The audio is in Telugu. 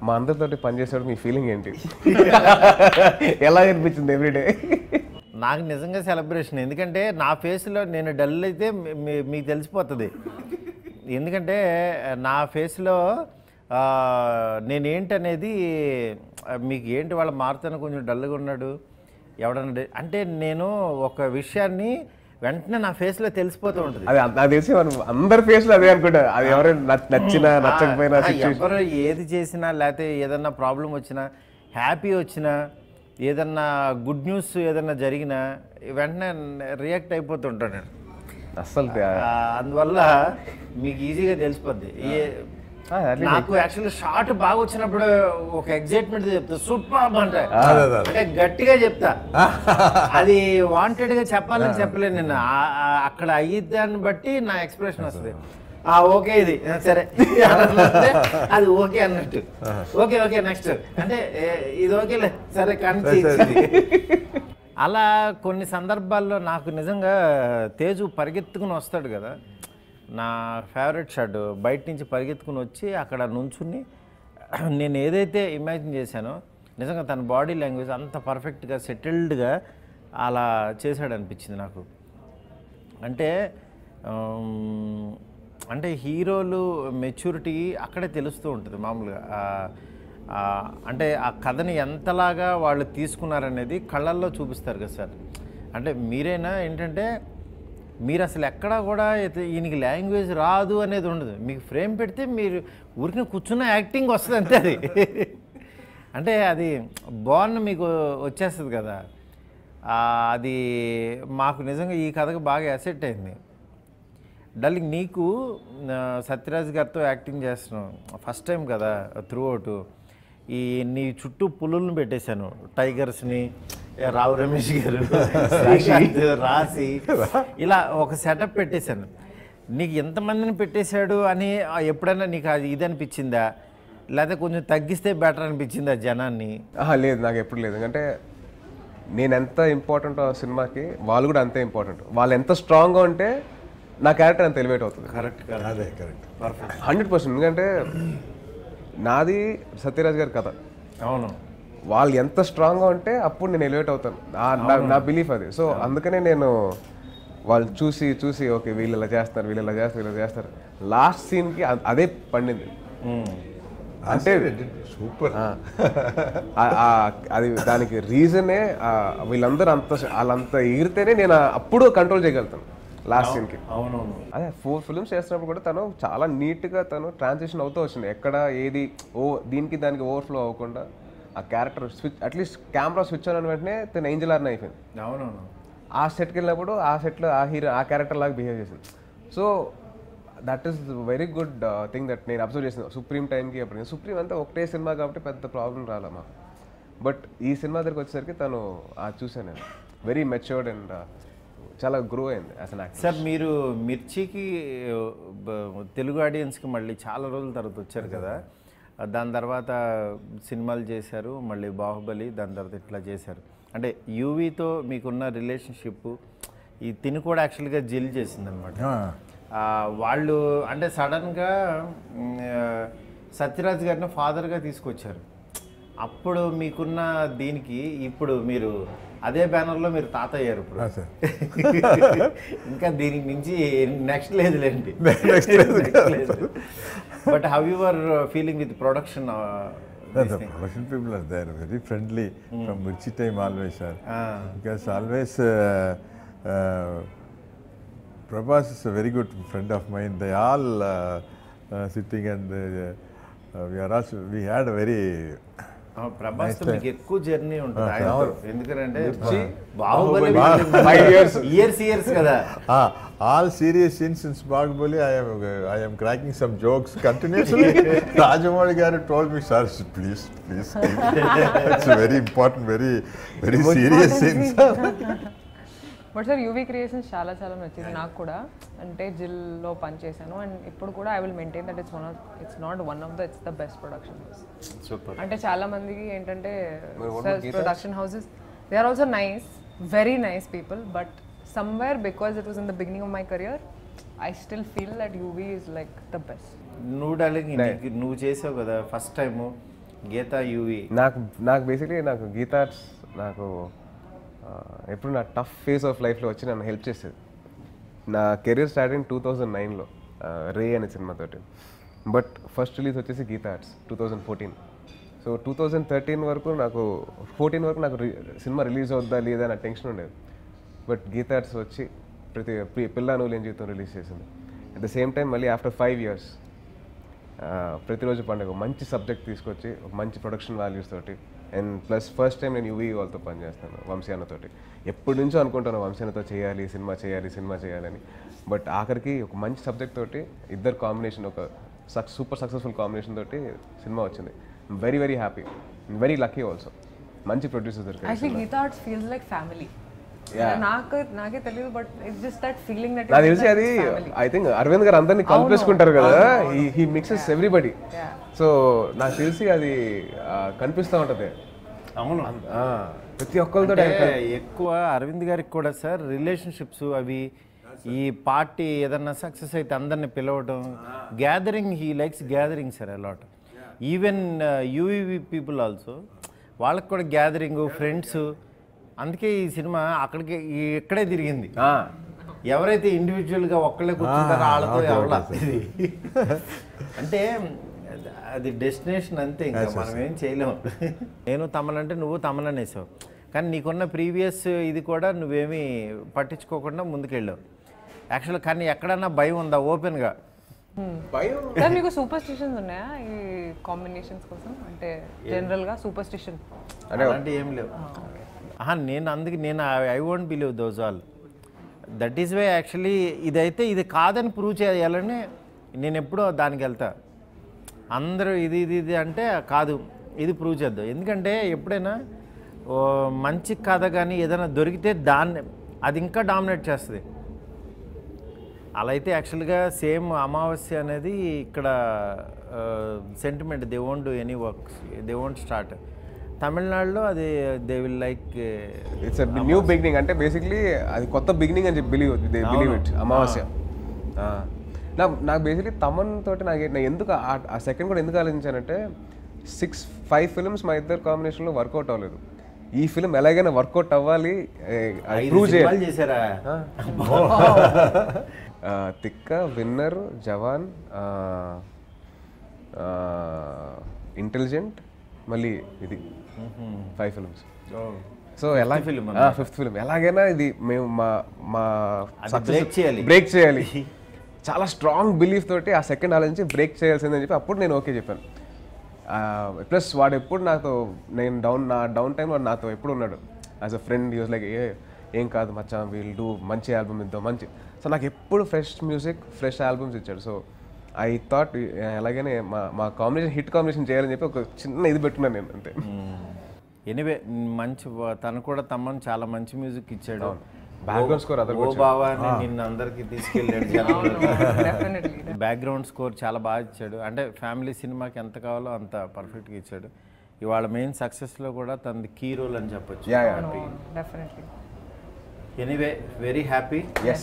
మా అందరితోటి పనిచేసాడు మీ ఫీలింగ్ ఏంటి ఎలా అనిపించింది ఎవ్రీడే నాకు నిజంగా సెలబ్రేషన్ ఎందుకంటే నా ఫేస్లో నేను డల్ అయితే మీ- మీ- మీకు తెలిసిపోతుంది ఎందుకంటే నా ఫేస్లో నేనేంటనేది ఆ, మీకు ఏంటి వాళ్ళ మారుతాను కొంచెం డల్గా ఉన్నాడు ఎవడన్నా డే- అంటే నేను ఒక విషయాన్ని వెంటనే నా ఫేస్లో తెలిసిపోతూ ఉంటుంది అది నాకు తెలిసి మనం అందరి ఫేస్ లో అదే అనుకుంటా అది ఎవరైనా నచ్చ- నచ్చినా నచ్చకపోయినా ఆ, situation- ఎవరు ఏది చేసినా లేకపోతే ఏదన్నా ప్రాబ్లం వచ్చినా హ్యాపీ వచ్చినా ఏదన్నా గుడ్ న్యూస్ ఏదన్నా జరిగినా వెంటనే రియాక్ట్ అయిపోతుంటాను నేను అస్సలు ఆ, అందువల్ల మీకు ఈజీగా తెలిసిపోద్ది ఏ- ఆ, అట్లే నాకు యాక్చువల్లీ షార్ట్ బాగా వచ్చినప్పుడు ఒక ఎగ్జైట్మెంట్ చెప్తా సూపర్ అంటే అదే, అదే. అంటే గట్టిగా చెప్తా అది వాంటెడ్ గా చెప్పాలని చెప్పలేను నేను ఆ- ఆ- అక్కడ అయ్యిద్దాన్ని బట్టి నా ఎక్స్ప్రెషన్ వస్తుంది ఆ ఓకే ఇది ఆ, సరే అంటే అది ఓకే అన్నట్టు ఓకే ఓకే నెక్స్ట్ అంటే ఏ, ఇది ఓకేలే సరే కానీ అలా కొన్ని సందర్భాల్లో నాకు నిజంగా తేజు పరిగెత్తుకుని వస్తాడు కదా నా ఫేవరెట్ షర్ట్ బయట నుంచి పరిగెత్తుకుని వచ్చి అక్కడ నుంచుని నేను ఏదైతే ఇమాజిన్ చేశానో నిజంగా తన బాడీ లాంగ్వేజ్ అంత పర్ఫెక్ట్గా సెటిల్డ్గా అలా చేశాడు అనిపించింది నాకు అంటే ఆమ్, అంటే హీరోలు మెచ్యూరిటీ అక్కడే తెలుస్తూ ఉంటుంది మామూలుగా ఆ, ఆ, అంటే ఆ కథని ఎంతలాగా వాళ్ళు తీసుకున్నారనేది కళ్ళల్లో చూపిస్తారు కదా సార్ అంటే మీరైనా ఏంటంటే మీరు అసలు ఎక్కడా కూడా ఇత- ఈయనకి లాంగ్వేజ్ రాదు అనేది ఉండదు మీకు ఫ్రేమ్ పెడితే మీరు ఊరికి కూర్చున్న యాక్టింగ్ వస్తుంది అంతే అది అంటే అది బాగున్న మీకు వచ్చేస్తుంది కదా ఆ, అది మాకు నిజంగా ఈ కథకు బాగా అసెట్ అయింది డార్లింగ్ నీకు ఆ, సత్యరాజ్ గారితో యాక్టింగ్ చేస్తున్నావు ఫస్ట్ టైం కదా త్రూ అవుట్ ఈ నీ చుట్టూ పులులను పెట్టేశాను టైగర్స్ని ఏ, రావు రమేష్ గారు శ్రీకాంత్, రాసి ఇలా ఒక సెటప్ పెట్టేశాను నీకు ఎంతమందిని పెట్టేశాడు అని ఆ, ఎప్పుడైనా నీకు అది ఇది అనిపించిందా లేకపోతే కొంచెం తగ్గిస్తే బెటర్ అనిపించిందా జనాన్ని ఆహా, లేదు నాకు ఎప్పుడు లేదు ఎందుకంటే నేను ఎంత ఇంపార్టెంట్ ఆ సినిమాకి వాళ్ళు కూడా అంతే ఇంపార్టెంట్ వాళ్ళు ఎంత స్ట్రాంగ్గా ఉంటే నా క్యారెక్టర్ అంత ఎలివేట్ అవుతుంది కరెక్ట్ అదే కరెక్ట్ హండ్రెడ్ పర్సెంట్ ఎందుకంటే నాది సత్యరాజ్ గారి కథ అవును వాళ్ళు ఎంత స్ట్రాంగ్గా ఉంటే అప్పుడు నేను ఎలివేట్ అవుతాను ఆ- నా- నా బిలీఫ్ అది సో అందుకనే నేను వాళ్ళు చూసి చూసి ఓకే వీళ్ళు ఇలా చేస్తారు వీళ్ళు ఇలా చేస్తారు వీళ్ళు ఇలా చేస్తారు లాస్ట్ సీన్కి అదే పండింది అంటే సూపర్ ఆ, ఆ- ఆ- అది దానికి రీజనే వీళ్ళందరూ అంత వాళ్ళంత ఎగిరితేనే నేను అప్పుడు కంట్రోల్ చేయగలుగుతాను లాస్ట్ సీన్కి అవునవును అదే ఫోర్ ఫిల్మ్స్ చేస్తున్నప్పుడు కూడా తను చాలా నీట్గా తను ట్రాన్సిషన్ అవుతూ వచ్చింది ఎక్కడ ఏది ఓ దీనికి దానికి ఓవర్ఫ్లో అవ్వకుండా ఆ character switch at least camera switch అయిన వెంటనే తను ఏంజల్ ఆర్ని అయిపోయింది అవునవును ఆ సెట్కి వెళ్ళినప్పుడు ఆ సెట్లో ఆ హీరో ఆ క్యారెక్టర్ లాగా బిహేవ్ చేసింది so that is very good thing that నేను అబ్జర్వ్ చేసిన సుప్రీం టైంకి అప్పుడు సుప్రీం అంతా ఒకటే సినిమా కాబట్టి పెద్ద ప్రాబ్లం రాలే మాకు బట్ ఈ సినిమా దగ్గరికి వచ్చేసరికి తను ఆ చూసాను నేను వెరీ మెచ్యూర్డ్ అండ్ చాలా గ్రో అయింది యాజ్ అన్ యాక్టర్ సార్ మీరు మిర్చికి బ- తెలుగు ఆడియన్స్కి మళ్ళీ చాలా రోజుల తర్వాత వచ్చారు కదా దాని తర్వాత సినిమాలు చేశారు మళ్ళీ బాహుబలి దాని తర్వాత ఇట్లా చేశారు అంటే యూవీతో మీకున్న రిలేషన్షిప్ ఈ తిని కూడా యాక్చువల్గా జెల్ చేసిందనమాట వాళ్ళు అంటే సడన్గా మ్, ఆ, సత్యరాజ్ గారిని ఫాదర్గా తీసుకొచ్చారు అప్పుడు మీకున్న దీనికి ఇప్పుడు మీరు అదే బ్యానర్లో మీరు తాత అయ్యారు ఇప్పుడు సార్ ఇంకా దీనికి మించి నెక్స్ట్ లేదులేండి Next లేదు. But how your feeling with production the production people are there, very friendly from Mirchi time always, sir. Because always uh, uh, Prabhas is a very good friend of mine. They all uh, uh, sitting and uh, uh, we are also we had a very Prabhas తో మీకు ఎక్కువ జర్నీ ఉంటుంది Ah, ఆయన అవును. ఎందుకంటే Mirchi, Baahubali Five years. Years years కదా ah, all serious scenes in Bahubali. I am uh, I am cracking some jokes continuously. Rajamouli garu told me, sir, please, please. it's a very important, very very serious scene, sir. But sir UV creations చాలా చాలా నచ్చింది నాకు కూడా అంటే జిల్లో పనిచేశాను అండ్ ఇప్పుడు కూడా I will maintain that it's one of it's not one of the it's the best production house super అంటే చాలా మందికి ఏంటంటే what about Geeta? Production houses they are also nice very nice people but somewhere because it was in the beginning of my career I still feel that UV is like the best నువ్వు డార్లింగ్ నీకు నువ్వు చేసావు కదా ఫస్ట్ టైము గీత యూవి నాకు నాకు బేసిక్లీ నాకు గీతా ఆర్ట్స్ నాకు ఆ, ఎప్పుడు నా టఫ్ ఫేజ్ ఆఫ్ లైఫ్లో వచ్చి నన్ను హెల్ప్ చేసేది నా కెరీర్ స్టార్ట్ అయిన టూ థౌజండ్ నైన్లో రే అనే సినిమాతోటి బట్ ఫస్ట్ రిలీజ్ వచ్చేసి Geetha Arts two thousand fourteen so two thousand thirteen వరకు నాకు ఫోర్టీన్ వరకు నాకు రి- సినిమా రిలీజ్ అవుద్దా లేదా అన్న టెన్షన్ ఉండేది బట్ గీతా ఆర్ట్స్ వచ్చి ప్రతి ప్రి- పిల్ల నువ్వు లేని జీవితం రిలీజ్ చేసింది అట్ ద సేమ్ టైం మళ్ళీ after five years Prathi Roju Pandage మంచి సబ్జెక్ట్ తీసుకొచ్చి ఒక మంచి ప్రొడక్షన్ వాల్యూస్ తోటి అండ్ ప్లస్ ఫస్ట్ టైం నేను యూవీ వాళ్ళతో పనిచేస్తాను వంశీ అన్నతోటి ఎప్పటి నుంచో అనుకుంటాను వంశీ అన్నతో చేయాలి సినిమా చేయాలి సినిమా చేయాలని బట్ ఆఖరికి ఒక మంచి సబ్జెక్ట్ తోటి ఇద్దరు కాంబినేషన్ ఒక సక్ సూపర్ సక్సెస్ఫుల్ కాంబినేషన్ తోటి సినిమా వచ్చింది very very happy very lucky also మంచి ప్రొడ్యూసర్ దొరికారు actually Geetha Arts feels like family నాకు నాకే తెలియదు but it's just that feeling that నాకు తెలిసి అది ఐ థింక్ అరవింద్ గారు అందరినీ కలిపేసుకుంటారు కదా he mixes everybody Yeah. So నాకు తెలిసి అది ఆ, కనిపిస్తూ ఉంటది అవును ఆ, ప్రతి ఒక్కరితో అంటే ఎక్కువ అరవింద్ గారికి కూడా సార్ రిలేషన్షిప్స్ అవి ఈ పార్టీ ఏదన్నా సక్సెస్ అయితే అందరిని పిలవడం gathering he likes gathering sir a lot even యూవీవి పీపుల్ ఆల్సో వాళ్ళకి కూడా గ్యాదరింగ్ ఫ్రెండ్స్ అందుకే ఈ సినిమా అక్కడికి ఈ- ఇక్కడే తిరిగింది ఎవరైతే ఇండివిజువల్గా ఒక్కళ్ళే కూర్చుంటారో వాళ్ళతో ఎవరా ఇది అంటే అది డెస్టినేషన్ అంతే ఇంకా మనం ఏం చేయలేము నేను తమనంటే నువ్వు తమననేసావు కానీ నీకున్న ప్రీవియస్ ఇది కూడా నువ్వేమీ పట్టించుకోకుండా ముందుకెళ్ళావు యాక్చువల్ కానీ ఎక్కడన్నా భయం ఉందా ఓపెన్గా సార్ మీకు సూపర్ స్టిషన్స్ ఉన్నాయా ఈ కాంబినేషన్స్ కోసం అంటే జనరల్ గా సూపర్ స్టిషన్ అలాంటి ఏం లేవు ఆహా, నేను అందుకే నేను I won't believe those all that is way actually ఇదైతే ఇది కాదని ప్రూవ్ చేయాలని నేను ఎప్పుడో దానికి వెళ్తా అందరూ ఇది ఇది ఇది అంటే కాదు ఇది ప్రూవ్ చేద్దాం ఎందుకంటే ఎప్పుడైనా ఓ మంచి కథ కానీ ఏదైనా దొరికితే దాన్ని అది ఇంకా డామినేట్ చేస్తుంది అలా అయితే యాక్చువల్గా సేమ్ అమావాస్య అనేది ఇక్కడ sentiment they won't do any works they won't start తమిళనాడులో అది they will like it's new beginning అంటే బేసిక్లీ అది కొత్త బిగినింగ్ అని చెప్పి బిలీవ్ దే బిలీవ్ ఇట్ అమావాస్య ఆ. నా నాకు బేసిక్లీ తమన్ తోటి నాకు నేను ఎందుకు ఆ- ఆ సెకండ్ కూడా ఎందుకు ఆలోచించానంటే సిక్స్ ఫైవ్ ఫిల్మ్స్ మా ఇద్దరు కాంబినేషన్లో వర్కౌట్ అవ్వలేదు ఈ ఫిల్మ్ ఎలాగైనా వర్కౌట్ అవ్వాలి ప్రూవ్ చేయాలి చేశారా ఆ, తిక్క విన్నర్ జవాన్ ఇంటెలిజెంట్ మళ్ళీ ఇది ఫైవ్ ఫిల్మ్స్ సో ఎలా film ఫిఫ్త్ ఫిల్మ్ ఎలాగైనా ఇది మేము మా మా break చేయాలి. బ్రేక్ చేయాలి చాలా స్ట్రాంగ్ బిలీఫ్ తోటి ఆ సెకండ్ ఆలోచించి బ్రేక్ చేయాల్సిందని చెప్పి అప్పుడు నేను ఓకే చెప్పాను ప్లస్ వాడు ఎప్పుడు నాతో నేను డౌన్ నా డౌన్ టైం వాడు నాతో ఎప్పుడు ఉన్నాడు as a friend use like ఏ ఏం కాదు మచ్చా వీల్ డూ మంచి ఆల్బమ్ ఇద్దాం మంచి సో నాకు ఎప్పుడు ఫ్రెష్ మ్యూజిక్ ఫ్రెష్ ఆల్బమ్స్ ఇచ్చాడు సో ఐ థాట్ ఎలాగైనా మా మా కాంబినేషన్ హిట్ కాంబినేషన్ చేయాలని చెప్పి ఒక చిన్న ఇది పెట్టుకున్నాను నేను అంతే ఎనివే మంచి వా- తను కూడా తమ్మని చాలా మంచి మ్యూజిక్ ఇచ్చాడు బ్యాక్గ్రౌండ్ స్కోర్ అదర్ ఓ బావా అని నిన్ను అందరికి తీసుకెళ్ళాడు జనంలో. డెఫినెట్లీ బ్యాక్గ్రౌండ్ స్కోర్ చాలా బాగా ఇచ్చాడు అంటే ఫ్యామిలీ సినిమాకి ఎంత కావాలో అంత పర్ఫెక్ట్గా ఇచ్చాడు ఇవాళ మెయిన్ సక్సెస్లో కూడా తనది కీ రోల్ అని చెప్పొచ్చు yeah yeah definitely anyway very happy yes